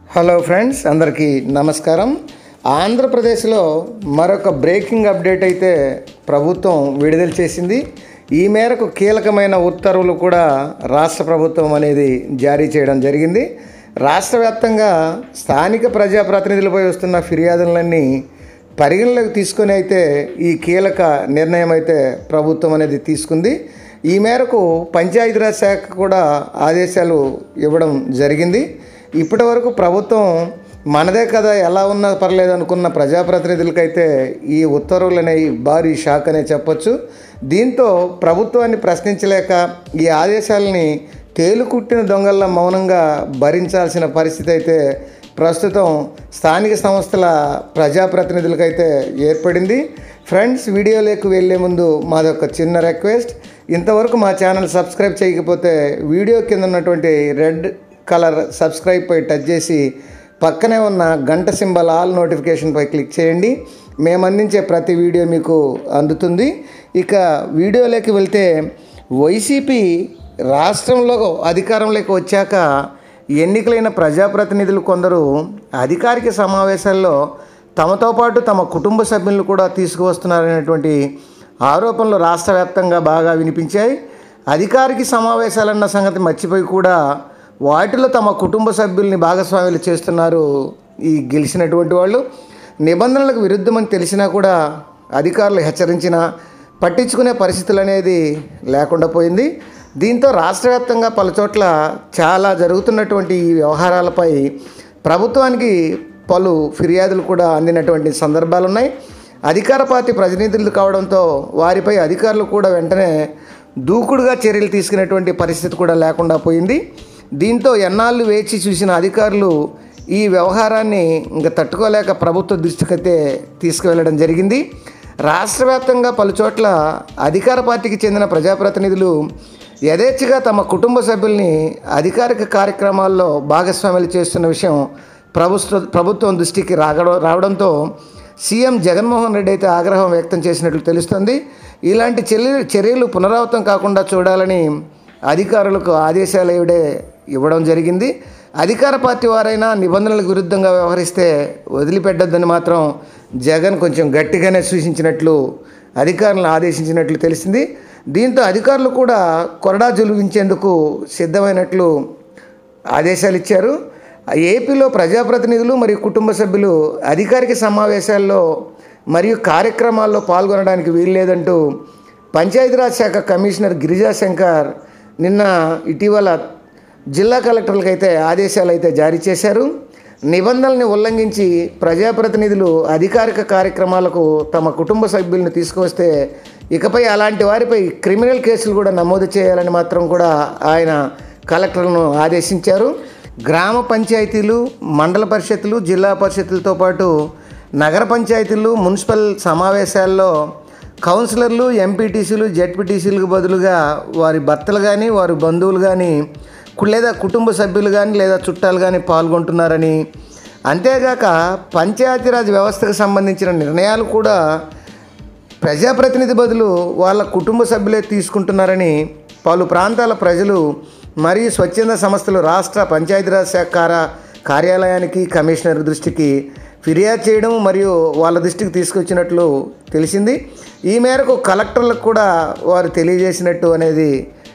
hello friends అందరికీ నమస్కారం ఆంధ్రప్రదేశ్లో మరొక బ్రేకింగ్ అప్డేట్ అయితే ప్రభుత్వం విడుదల చేసింది ఈ మేరకు కీలకమైన ఉత్తర్వులు కూడా రాష్ట్ర ప్రభుత్వం అనేది జారీ చేయడం జరిగింది రాష్ట్ర వ్యాప్తంగా స్థానిక ప్రజాప్రతినిధులపై వస్తున్న ఫిర్యాదులన్నీ పరిగణలోకి తీసుకొని అయితే ఈ కీలక నిర్ణయం అయితే ప్రభుత్వం అనేది తీసుకుంది ఈ మేరకు పంచాయతీరాజ్ శాఖ కూడా ఆదేశాలు ఇవ్వడం జరిగింది ఇప్పటి వరకు ప్రభుత్వం మనదే కదా ఎలా ఉన్నా పర్లేదు అనుకున్న ప్రజాప్రతినిధులకైతే ఈ ఉత్తర్వులు అనేవి భారీ షాక్ అనే చెప్పొచ్చు దీంతో ప్రభుత్వాన్ని ప్రశ్నించలేక ఈ ఆదేశాలని తేలుకుట్టిన దొంగల మౌనంగా భరించాల్సిన పరిస్థితి అయితే ప్రస్తుతం స్థానిక సంస్థల ప్రజాప్రతినిధులకైతే ఏర్పడింది ఫ్రెండ్స్ వీడియోలోకి వెళ్ళే ముందు మాది ఒక చిన్న రిక్వెస్ట్ ఇంతవరకు మా ఛానల్ సబ్స్క్రైబ్ చేయకపోతే వీడియో కింద ఉన్నటువంటి రెడ్ కలర్ సబ్స్క్రైబ్ పై టచ్ చేసి పక్కనే ఉన్న గంట సింబల్ ఆల్ నోటిఫికేషన్ పై క్లిక్ చేయండి మేము అందించే ప్రతి వీడియో మీకు అందుతుంది ఇక వీడియోలోకి వెళ్తే వైసీపీ రాష్ట్రంలో అధికారంలోకి వచ్చాక ఎన్నికలైన ప్రజాప్రతినిధులు కొందరు అధికారిక సమావేశాల్లో తమతో పాటు తమ కుటుంబ సభ్యులను కూడా తీసుకువస్తున్నారనేటువంటి ఆరోపణలు రాష్ట్ర వ్యాప్తంగా బాగా వినిపించాయి అధికారిక సమావేశాలన్న సంగతి మర్చిపోయి కూడా వాటిలో తమ కుటుంబ సభ్యుల్ని భాగస్వాములు చేస్తున్నారు ఈ గెలిచినటువంటి వాళ్ళు నిబంధనలకు విరుద్ధమని తెలిసినా కూడా అధికారులు హెచ్చరించినా పట్టించుకునే పరిస్థితులు అనేది లేకుండా పోయింది దీంతో రాష్ట్ర వ్యాప్తంగా పలుచోట్ల చాలా జరుగుతున్నటువంటి ఈ వ్యవహారాలపై ప్రభుత్వానికి పలు ఫిర్యాదులు కూడా అందినటువంటి సందర్భాలు ఉన్నాయి అధికార పార్టీ ప్రతినిధులు కావడంతో వారిపై అధికారులు కూడా వెంటనే దూకుడుగా చర్యలు తీసుకునేటువంటి పరిస్థితి కూడా లేకుండా పోయింది దీంతో ఎన్నాళ్ళు వేచి చూసిన అధికారులు ఈ వ్యవహారాన్ని ఇంకా తట్టుకోలేక ప్రభుత్వ దృష్టికైతే తీసుకువెళ్ళడం జరిగింది రాష్ట్ర వ్యాప్తంగా పలు చోట్ల అధికార పార్టీకి చెందిన ప్రజాప్రతినిధులు యథేచ్ఛగా తమ కుటుంబ సభ్యుల్ని అధికారిక కార్యక్రమాల్లో భాగస్వాములు చేస్తున్న విషయం ప్రభుత్వ ప్రభుత్వం దృష్టికి రాగడం రావడంతో సీఎం జగన్మోహన్ రెడ్డి అయితే ఆగ్రహం వ్యక్తం చేసినట్లు తెలుస్తుంది ఇలాంటి చర్య చర్యలు పునరావృతం కాకుండా చూడాలని అధికారులకు ఆదేశాలు ఇవిడే ఇవ్వడం జరిగింది అధికార పార్టీ వారైనా నిబంధనలకు విరుద్ధంగా వ్యవహరిస్తే వదిలిపెట్టొద్దని మాత్రం జగన్ కొంచెం గట్టిగానే సూచించినట్లు అధికారులను ఆదేశించినట్లు తెలిసింది దీంతో అధికారులు కూడా కొరడా జులువించేందుకు సిద్ధమైనట్లు ఆదేశాలు ఇచ్చారు ఏపీలో ప్రజాప్రతినిధులు మరియు కుటుంబ సభ్యులు అధికారిక సమావేశాల్లో మరియు కార్యక్రమాల్లో పాల్గొనడానికి వీల్లేదంటూ పంచాయతీరాజ్ శాఖ కమిషనర్ గిరిజా శంకర్ నిన్న ఇటీవల జిల్లా కలెక్టర్లకు అయితే ఆదేశాలు అయితే జారీ చేశారు నిబంధనల్ని ఉల్లంఘించి ప్రజాప్రతినిధులు అధికారిక కార్యక్రమాలకు తమ కుటుంబ సభ్యులను తీసుకువస్తే ఇకపై అలాంటి వారిపై క్రిమినల్ కేసులు కూడా నమోదు చేయాలని మాత్రం కూడా ఆయన కలెక్టర్లను ఆదేశించారు గ్రామ పంచాయతీలు మండల పరిషత్తులు జిల్లా పరిషత్తులతో పాటు నగర పంచాయతీలు మున్సిపల్ సమావేశాల్లో కౌన్సిలర్లు ఎంపీటీసీలు జెడ్పీటీసీలకు బదులుగా వారి భర్తలు కానీ వారి బంధువులు కానీ లేదా కుటుంబ సభ్యులు కానీ లేదా చుట్టాలు కానీ పాల్గొంటున్నారని అంతేగాక పంచాయతీరాజ్ వ్యవస్థకు సంబంధించిన నిర్ణయాలు కూడా ప్రజాప్రతినిధి బదులు వాళ్ళ కుటుంబ సభ్యులే తీసుకుంటున్నారని పలు ప్రాంతాల ప్రజలు మరియు స్వచ్ఛంద సంస్థలు రాష్ట్ర పంచాయతీరాజ్ శాఖ కార్య- కార్యాలయానికి కమిషనర్ దృష్టికి ఫిర్యాదు చేయడం మరియు వాళ్ళ దృష్టికి తీసుకొచ్చినట్లు తెలిసింది ఈ మేరకు కలెక్టర్లకు కూడా వారు తెలియజేసినట్టు అనేది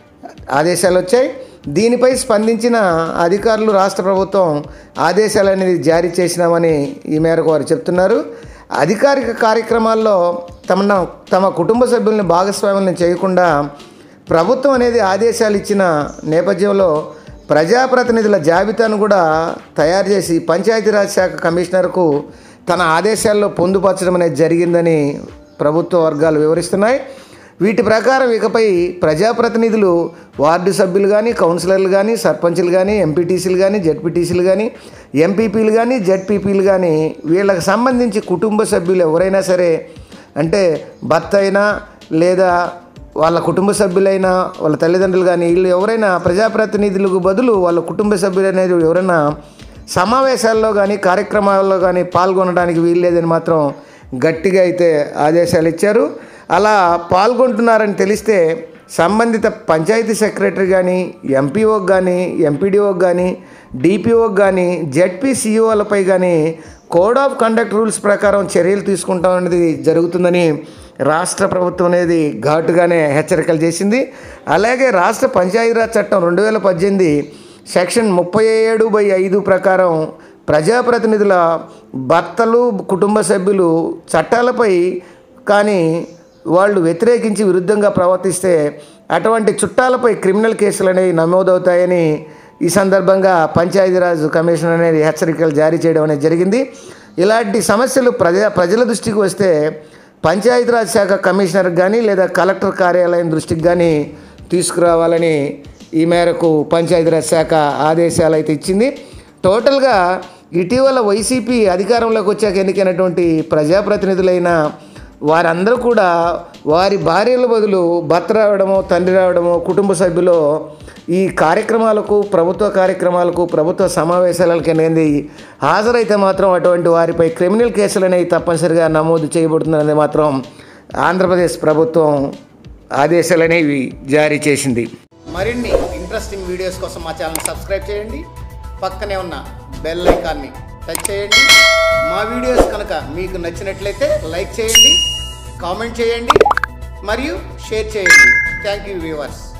ఆదేశాలు వచ్చాయి దీనిపై స్పందించిన అధికారులు రాష్ట్ర ప్రభుత్వం ఆదేశాలు అనేది జారీ చేసినామని ఈ మేరకు వారు చెప్తున్నారు అధికారిక కార్యక్రమాల్లో తమ తమ కుటుంబ సభ్యుల్ని భాగస్వాములను చేయకుండా ప్రభుత్వం అనేది ఆదేశాలు ఇచ్చిన నేపథ్యంలో ప్రజాప్రతినిధుల జాబితాను కూడా తయారు చేసి పంచాయతీరాజ్ శాఖ కమిషనర్కు తన ఆదేశాల్లో పొందుపరచడం అనేది జరిగిందని ప్రభుత్వ వర్గాలు వివరిస్తున్నాయి వీటి ప్రకారం ఇకపై ప్రజాప్రతినిధులు వార్డు సభ్యులు కానీ కౌన్సిలర్లు కానీ సర్పంచులు కానీ ఎంపీటీసీలు కానీ జెడ్పీటీసీలు కానీ ఎంపీపీలు కానీ జెడ్పీపీలు కానీ వీళ్ళకి సంబంధించి కుటుంబ సభ్యులు ఎవరైనా సరే అంటే భర్త అయినా లేదా వాళ్ళ కుటుంబ సభ్యులైనా వాళ్ళ తల్లిదండ్రులు కానీ వీళ్ళు ఎవరైనా ప్రజాప్రతినిధులకు బదులు వాళ్ళ కుటుంబ సభ్యులు అనేది ఎవరైనా సమావేశాల్లో కానీ కార్యక్రమాల్లో కానీ పాల్గొనడానికి వీల్లేదని మాత్రం గట్టిగా అయితే ఆదేశాలు ఇచ్చారు అలా పాల్గొంటున్నారని తెలిస్తే సంబంధిత పంచాయతీ సెక్రటరీ కానీ ఎంపీఓకి కానీ ఎంపీడీఓకి కానీ డిపిఓకి కానీ జెడ్పీ సిఇఓలపై కానీ కోడ్ ఆఫ్ కండక్ట్ రూల్స్ ప్రకారం చర్యలు తీసుకుంటాం అనేది జరుగుతుందని రాష్ట్ర ప్రభుత్వం అనేది ఘాటుగానే హెచ్చరికలు చేసింది అలాగే రాష్ట్ర పంచాయతీరాజ్ చట్టం రెండు వేల పద్దెనిమిది సెక్షన్ ముప్పై ఏడు బై ఐదు ప్రకారం ప్రజాప్రతినిధుల భర్తలు కుటుంబ సభ్యులు చట్టాలపై కానీ వాళ్ళు వ్యతిరేకించి విరుద్ధంగా ప్రవర్తిస్తే అటువంటి చుట్టాలపై క్రిమినల్ కేసులు అనేవి నమోదవుతాయని ఈ సందర్భంగా పంచాయతీరాజ్ కమిషన్ అనేది హెచ్చరికలు జారీ చేయడం అనేది జరిగింది ఇలాంటి సమస్యలు ప్రజా ప్రజల దృష్టికి వస్తే పంచాయతీరాజ్ శాఖ కమిషనర్ కానీ లేదా కలెక్టర్ కార్యాలయం దృష్టికి కానీ తీసుకురావాలని ఈ మేరకు పంచాయతీరాజ్ శాఖ ఆదేశాలు అయితే ఇచ్చింది టోటల్గా ఇటీవల వైసీపీ అధికారంలోకి వచ్చాక ఎన్నికైనటువంటి ప్రజాప్రతినిధులైన వారందరూ కూడా వారి భార్యల బదులు భర్త రావడమో తండ్రి రావడమో కుటుంబ సభ్యులు ఈ కార్యక్రమాలకు ప్రభుత్వ కార్యక్రమాలకు ప్రభుత్వ సమావేశాలకు అనేది హాజరైతే మాత్రం అటువంటి వారిపై క్రిమినల్ కేసులు అనేవి తప్పనిసరిగా నమోదు చేయబడుతుందనేది మాత్రం ఆంధ్రప్రదేశ్ ప్రభుత్వం ఆదేశాలు అనేవి జారీ చేసింది మరిన్ని ఇంట్రెస్టింగ్ వీడియోస్ కోసం మా ఛానల్ సబ్స్క్రైబ్ చేయండి పక్కనే ఉన్న బెల్ ఐకాన్ని టచ్ చేయండి మా వీడియోస్ కనుక మీకు నచ్చినట్లయితే లైక్ చేయండి కామెంట్ చేయండి మరియు షేర్ చేయండి థ్యాంక్ యూ వ్యూవర్స్